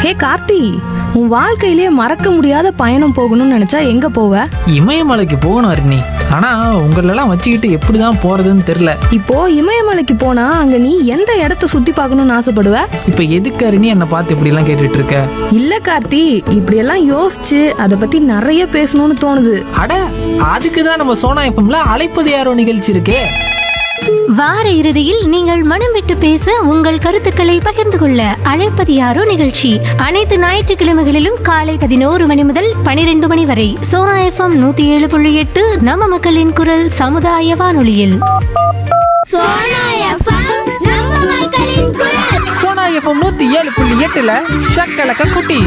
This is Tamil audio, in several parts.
ஹே கார்த்தி உன் வாழ்க்கையிலே மறக்க முடியாத பயணம் போகணும்னு நினைச்சா எங்க போவ இமயமலைக்கு போகணும் அருணி ஆனா உங்களெல்லாம் வச்சுக்கிட்டு எப்படிதான் போறதுன்னு தெரியல இப்போ இமயமலைக்கு போனா அங்க நீ எந்த இடத்த சுத்தி பார்க்கணும்னு ஆசைப்படுவ இப்ப எதுக்கு அருணி என்னை பார்த்து இப்படி எல்லாம் கேட்டுட்டு இருக்க இல்ல கார்த்தி இப்படியெல்லாம் யோசிச்சு அதை பத்தி நிறைய பேசணும்னு தோணுது அட அதுக்கு தான் நம்ம சோனா எஃப்எம்ல அழைப்பது யாரோ நிகழ்ச்சி இருக்கே வார இறுதியில் நீங்கள் மனம் விட்டு பேச உங்கள் கருத்துக்களை பகிர்ந்து கொள்ள அழைப்பது யாரோ நிகழ்ச்சி அனைத்து ஞாயிற்றுக்கிழமைகளிலும் காலை பதினோரு மணி முதல் பனிரெண்டு மணி வரை சோனா எஃப்எம் நூத்தி ஏழு புள்ளி எட்டு நம்ம மக்களின் குரல் சமுதாய வானொலியில் சோனா எஃப்எம் நம்ம மக்களின் குரல் சோனா எஃப்எம் நூத்தி ஏழு புள்ளி எட்டுல ஷக்கலக்க குட்டி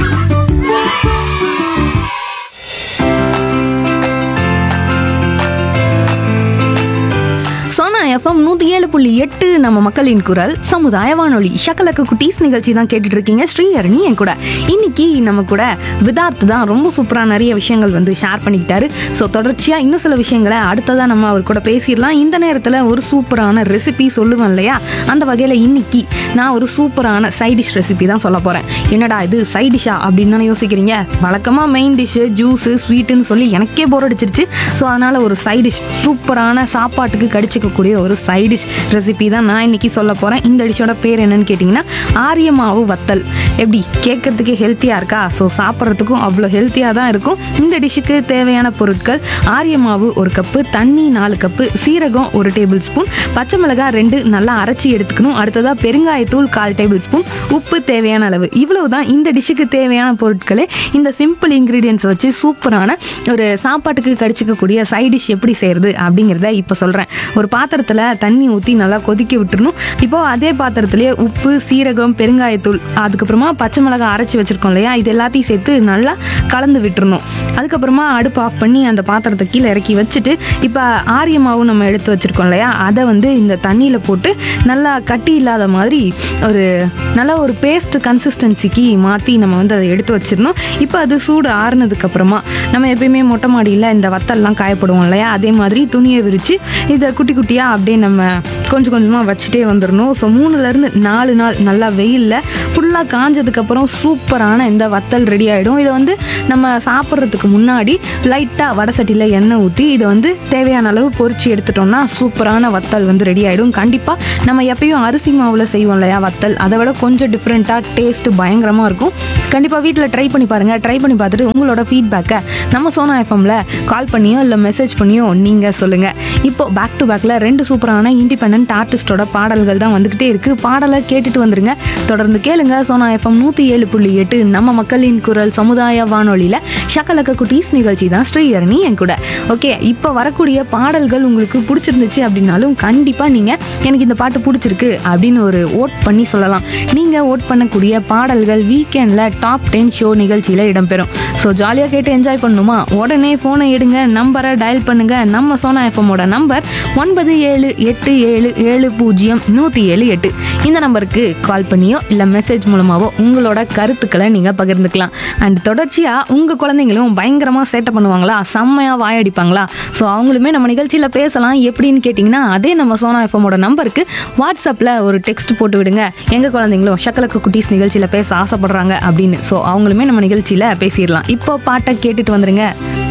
சோனா எஃப்எம் நூத்தி ஏழு புள்ளி எட்டு நம்ம மக்களின் குரல் சமுதாய வானொலி ஷக்கலக்க குட்டீஸ் நிகழ்ச்சி தான் கேட்டுட்டு இருக்கீங்க ஸ்ரீஹரணி என் கூட இன்னைக்கு நம்ம கூட விதார்த் தான் ரொம்ப சூப்பரா நிறைய விஷயங்கள் வந்து ஷேர் பண்ணிக்கிட்டாரு ஸோ தொடர்ச்சியா இன்னும் சில விஷயங்களை அடுத்ததா நம்ம அவர் கூட பேசிடலாம் இந்த நேரத்துல ஒரு சூப்பரான ரெசிபி சொல்லுவேன் இல்லையா அந்த வகையில இன்னைக்கு நான் ஒரு சூப்பரான சைட் டிஷ் ரெசிபி தான் சொல்ல போறேன் என்னடா இது சைட் டிஷ்ஷா அப்படின்னு தானே யோசிக்கிறீங்க வழக்கமா மெயின் டிஷ்ஷு ஜூஸு ஸ்வீட்டுன்னு சொல்லி எனக்கே போர் அடிச்சிருச்சு ஸோ அதனால ஒரு சைட் டிஷ் சூப்பரான சாப்பாட்டுக்கு கடிச்சிக்கக்கூடிய ஒரு சைட் டிஷ் ரெசிபி தான் நான் இன்னைக்கு சொல்ல போறேன் இந்த டிஷ்ஷோட பேர் என்னன்னு கேட்டிங்கன்னா ஆரிய மாவு வத்தல் எப்படி கேட்கறதுக்கு ஹெல்த்தியாக இருக்கா ஸோ சாப்பிட்றதுக்கும் அவ்வளோ ஹெல்த்தியாக தான் இருக்கும் இந்த டிஷ்ஷுக்கு தேவையான பொருட்கள் ஆரிய மாவு ஒரு கப்பு தண்ணி நாலு கப்பு சீரகம் ஒரு டேபிள் ஸ்பூன் பச்சை மிளகாய் ரெண்டு நல்லா அரைச்சி எடுத்துக்கணும் அடுத்ததாக பெருங்காயத்தூள் கால் டேபிள் ஸ்பூன் உப்பு தேவையான அளவு இவ்வளவு தான் இந்த டிஷ்ஷுக்கு தேவையான பொருட்களே இந்த சிம்பிள் இன்க்ரீடியன்ஸ் வச்சு சூப்பரான ஒரு சாப்பாட்டுக்கு கடிச்சிக்கக்கூடிய சைட் டிஷ் எப்படி செய்கிறது அப்படிங்கிறத இப்போ சொல்கிறேன் ஒரு பாத்திரத்தில் தண்ணி ஊற்றி நல்லா கொதிக்க விட்டுறணும் இப்போ அதே பாத்திரத்திலேயே உப்பு சீரகம் பெருங்காயத்தூள் அதுக்கப்புறமா பச்சை மிளகாய் அரைச்சி வச்சிருக்கோம் இல்லையா இது எல்லாத்தையும் சேர்த்து நல்லா கலந்து விட்டுறணும் அதுக்கப்புறமா அடுப்பு ஆஃப் பண்ணி அந்த பாத்திரத்தை கீழே இறக்கி வச்சுட்டு இப்போ ஆரிய மாவு நம்ம எடுத்து வச்சிருக்கோம் இல்லையா அதை வந்து இந்த தண்ணியில் போட்டு நல்லா கட்டி இல்லாத மாதிரி ஒரு நல்ல ஒரு பேஸ்ட் கன்சிஸ்டன்சிக்கு மாற்றி நம்ம வந்து அதை எடுத்து வச்சிடணும் இப்போ அது சூடு ஆறுனதுக்கு அப்புறமா நம்ம எப்பயுமே மொட்டை மாடியில் இந்த வத்தல்லாம் காயப்படுவோம் இல்லையா அதே மாதிரி துணியை விரித்து இதை குட்டி குட்டியாக அப்படியே நம்ம கொஞ்சம் கொஞ்சமாக வச்சுட்டே வந்துடணும் ஸோ மூணுலேருந்து நாலு நாள் நல்லா வெயிலில் ஃபுல்லாக காஞ்சதுக்கப்புறம் சூப்பரான இந்த வத்தல் ரெடி ஆகிடும் இதை வந்து நம்ம சாப்பிட்றதுக்கு முன்னாடி லைட்டாக வடை சட்டியில் எண்ணெய் ஊற்றி இதை வந்து தேவையான அளவு பொரிச்சு எடுத்துட்டோம்னா சூப்பரான வத்தல் வந்து ரெடி ஆகிடும் கண்டிப்பாக நம்ம எப்பயும் அரிசி மாவில் செய்வோம் இல்லையா வத்தல் அதை விட கொஞ்சம் டிஃப்ரெண்ட்டாக டேஸ்ட்டு பயங்கரமாக இருக்கும் கண்டிப்பாக வீட்டில் ட்ரை பண்ணி பாருங்கள் ட்ரை பண்ணி பார்த்துட்டு உங்களோட ஃபீட்பேக்கை நம்ம சோனா எஃப்எம்ல கால் பண்ணியோ இல்லை மெசேஜ் பண்ணியோ நீங்கள் சொல்லுங்கள் இப்போ பேக் டு பேக்கில் ரெண்டு சூப்பரான இண்டிபெண்ட் ஆர்டிஸ்டோட பாடல்கள் தான் வந்துக்கிட்டே இருக்குது பாடலை கேட்டுட்டு வந்துருங்க தொடர்ந்து கேளுங்க சோனா எஃப்எம் நூற்றி ஏழு புள்ளி எட்டு நம்ம மக்களின் குரல் சமுதாய வானொலியில் ஷக்கலக்க குட்டீஸ் நிகழ்ச்சி தான் ஸ்ரீஹரணி என் கூட ஓகே இப்போ வரக்கூடிய பாடல்கள் உங்களுக்கு பிடிச்சிருந்துச்சு அப்படின்னாலும் கண்டிப்பாக நீங்கள் எனக்கு இந்த பாட்டு பிடிச்சிருக்கு அப்படின்னு ஒரு ஓட் பண்ணி சொல்லலாம் நீங்கள் ஓட் பண்ணக்கூடிய பாடல்கள் வீக்கெண்டில் டாப் டென் ஷோ நிகழ்ச்சியில் இடம்பெறும் ஸோ ஜாலியாக கேட்டு என்ஜாய் பண்ணணுமா உடனே ஃபோனை எடுங்க நம்பரை டயல் பண்ணுங்க நம்ம சோனா எஃப்எம்மோட நம்பர் ஒன்பது ஏழு எட்டு ஏழு ஏழு பூஜ்ஜியம் நூற்றி ஏழு எட்டு இந்த நம்பருக்கு கால் பண்ணியோ இல்லை மெசேஜ் மூலமாவோ உங்களோட கருத்துக்களை நீங்கள் பகிர்ந்துக்கலாம் அண்ட் தொடர்ச்சியாக உங்கள் குழந்தைங்களும் பயங்கரமாக சேட்டை பண்ணுவாங்களா செம்மையாக வாயடிப்பாங்களா ஸோ அவங்களுமே நம்ம நிகழ்ச்சியில் பேசலாம் எப்படின்னு கேட்டிங்கன்னா அதே நம்ம சோனா எஃப்எம்மோட நம்பருக்கு வாட்ஸ்அப்பில் ஒரு டெக்ஸ்ட் போட்டு விடுங்க எங்கள் குழந்தைங்களும் ஷக்கலக்கு குட்டீஸ் நிகழ்ச்சியில் பேச ஆசைப்படுறாங்க அப்படின்னு ஸோ அவங்களுமே நம்ம நிகழ்ச்சியில் பேசிடலாம் இப்போ பாட்டை கேட்டுட்டு வந்துருங்க